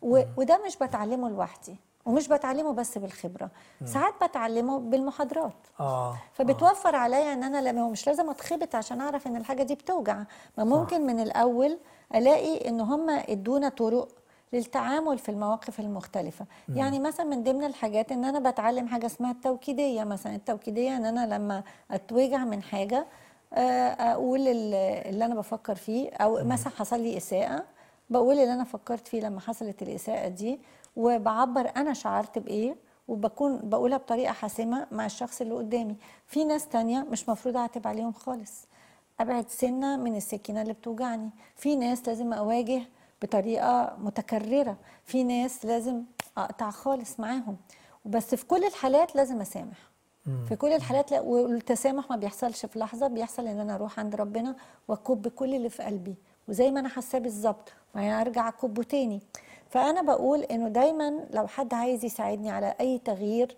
و... وده مش بتعلمه لوحدي ومش بتعلمه بس بالخبره ساعات بتعلمه بالمحاضرات اه فبتوفر عليا ان انا لما مش لازم اتخبط عشان اعرف ان الحاجه دي بتوجع ما ممكن من الاول الاقي ان هم ادونا طرق للتعامل في المواقف المختلفة يعني مثلا من ضمن الحاجات ان انا بتعلم حاجة اسمها التوكيدية مثلا التوكيدية ان انا لما اتوجع من حاجة آه، اقول ال- اللي انا بفكر فيه او مثلا حصل لي اساءة بقول اللي انا فكرت فيه لما حصلت الاساءة دي وبعبر انا شعرت بايه وبكون بقولها بطريقة حاسمة مع الشخص اللي قدامي في ناس تانية مش مفروض اعتب عليهم خالص ابعد سنه من السكينه اللي بتوجعني في ناس لازم اواجه بطريقه متكرره في ناس لازم اقطع خالص معاهم بس في كل الحالات لازم اسامح في كل الحالات لا والتسامح ما بيحصلش في لحظه بيحصل ان انا اروح عند ربنا واكب كل اللي في قلبي وزي ما انا حاساه بالظبط وبعدين ارجع اكبه تاني فانا بقول انه دايما لو حد عايز يساعدني على اي تغيير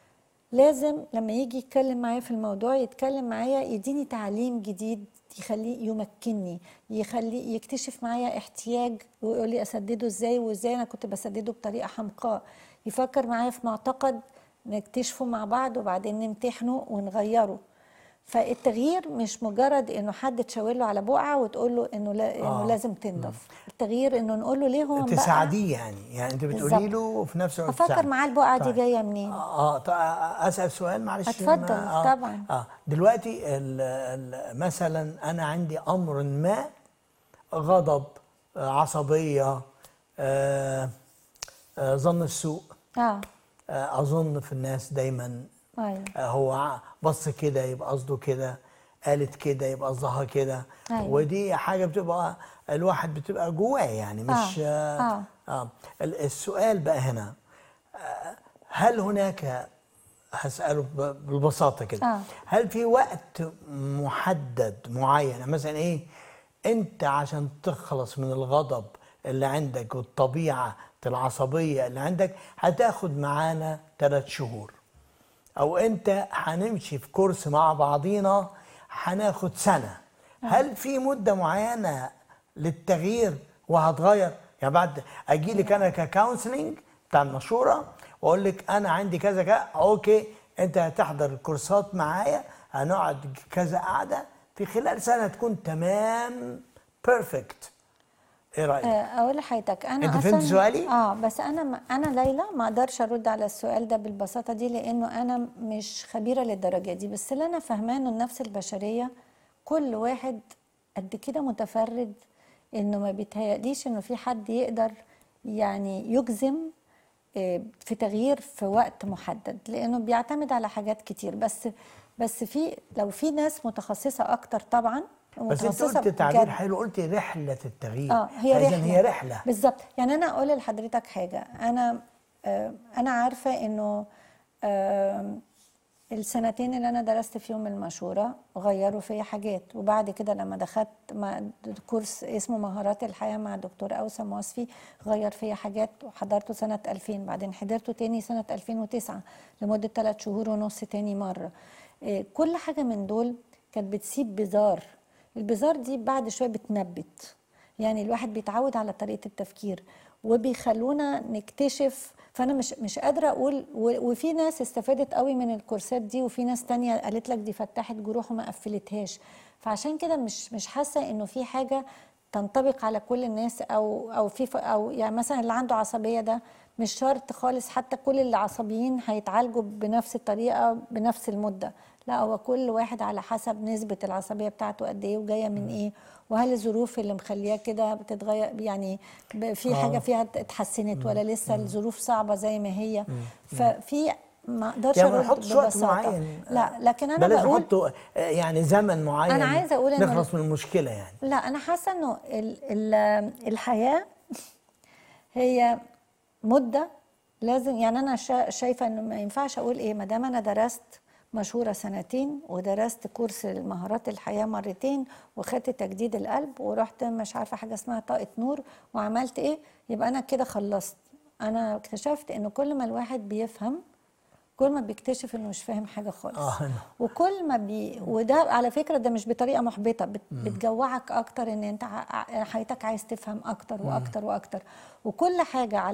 لازم لما يجي يتكلم معايا في الموضوع يتكلم معايا يديني تعليم جديد يخليه يمكنني يخليه يكتشف معايا احتياج ويقول لي اسدده ازاي وازاي انا كنت بسدده بطريقه حمقاء يفكر معايا في معتقد نكتشفه مع بعض وبعدين نمتحنه ونغيره فالتغيير مش مجرد انه حد تشاور له على بقعه وتقول له انه لا انه آه. لازم تنضف التغيير انه نقول له ليه هو مبقع تساعديه يعني يعني انت بتقولي بالظبط. له وفي نفس الوقت افكر تساعديه. معاه البقعه دي طيب. جايه منين اه طيب اسال سؤال معلش اتفضل، ما- آه طبعاً. اه دلوقتي ال ال مثلا انا عندي امر ما غضب آه، عصبيه آه آه ظن السوء اه آه اظن في الناس دايما ايوه آه، هو ع- بص كده يبقى قصده كده قالت كده يبقى قصدها كده أيوة. ودي حاجه بتبقى الواحد بتبقى جواه يعني مش آه، آه. آه. ال- السؤال بقى هنا آه، هل هناك هسأله ب- ببساطة كده آه. هل في وقت محدد معين يعني مثلا ايه انت عشان تخلص من الغضب اللي عندك والطبيعة العصبية اللي عندك هتاخد معانا ثلاث شهور او انت هنمشي في كورس مع بعضينا هناخد سنه هل في مده معينه للتغيير وهتغير يعني بعد اجي لك انا ككونسلنج بتاع المشوره واقول لك انا عندي كذا كذا اوكي انت هتحضر الكورسات معايا هنقعد كذا قعده في خلال سنه تكون تمام بيرفكت ايه رايك آه، اقول لحضرتك انا أنت أصلاً- فهمت سؤالي؟ اه بس انا ما انا ليلى ما اقدرش ارد على السؤال ده بالبساطه دي لانه انا مش خبيره للدرجه دي بس اللي انا فاهماه انه النفس البشريه كل واحد قد كده متفرد انه ما بيتهيأليش انه في حد يقدر يعني يجزم آه، في تغيير في وقت محدد لانه بيعتمد على حاجات كتير بس بس في لو في ناس متخصصه اكتر طبعا بس انت متخصصة قلت تعبير بجد. حلو قلت رحله التغيير اه هي فإذن رحله هي رحله بالظبط يعني انا اقول لحضرتك حاجه انا آه انا عارفه انه آه السنتين اللي انا درست فيهم المشوره غيروا فيا حاجات وبعد كده لما دخلت مع كورس اسمه مهارات الحياه مع دكتور اوسم وصفي غير فيا حاجات وحضرته سنه 2000 بعدين حضرته تاني سنه 2009 لمده ثلاث شهور ونص تاني مره آه كل حاجه من دول كانت بتسيب بذار البذار دي بعد شويه بتنبت يعني الواحد بيتعود على طريقه التفكير وبيخلونا نكتشف فانا مش مش قادره اقول و- وفي ناس استفادت قوي من الكورسات دي وفي ناس تانية قالت لك دي فتحت جروح وما قفلتهاش فعشان كده مش مش حاسه انه في حاجه تنطبق على كل الناس او او في ف- او يعني مثلا اللي عنده عصبيه ده مش شرط خالص حتى كل اللي عصبيين هيتعالجوا بنفس الطريقه بنفس المده لا هو كل واحد على حسب نسبه العصبيه بتاعته قد ايه وجايه من ايه وهل الظروف اللي مخلياه كده بتتغير يعني ب- في آه. حاجه فيها اتحسنت ولا لسه الظروف صعبه زي ما هي ففي ما اقدرش يعني ما ارد نحطش وقت ببساطه معين لا لكن انا بلاش بقول نحطه آه، يعني زمن معين أنا عايزة أقول إنه- نخلص من المشكله يعني لا انا حاسه انه ال ال الحياه هي مده لازم يعني انا شا- شايفه انه ما ينفعش اقول ايه ما دام انا درست مشهوره سنتين ودرست كورس مهارات الحياه مرتين وخدت تجديد القلب ورحت مش عارفه حاجه اسمها طاقه نور وعملت ايه يبقى انا كده خلصت انا اكتشفت انه كل ما الواحد بيفهم كل ما بيكتشف انه مش فاهم حاجه خالص آه، أنا. وكل ما بي وده على فكره ده مش بطريقه محبطه بت... بتجوعك اكتر ان انت ع- ع- حياتك عايز تفهم اكتر واكتر واكتر وكل حاجه على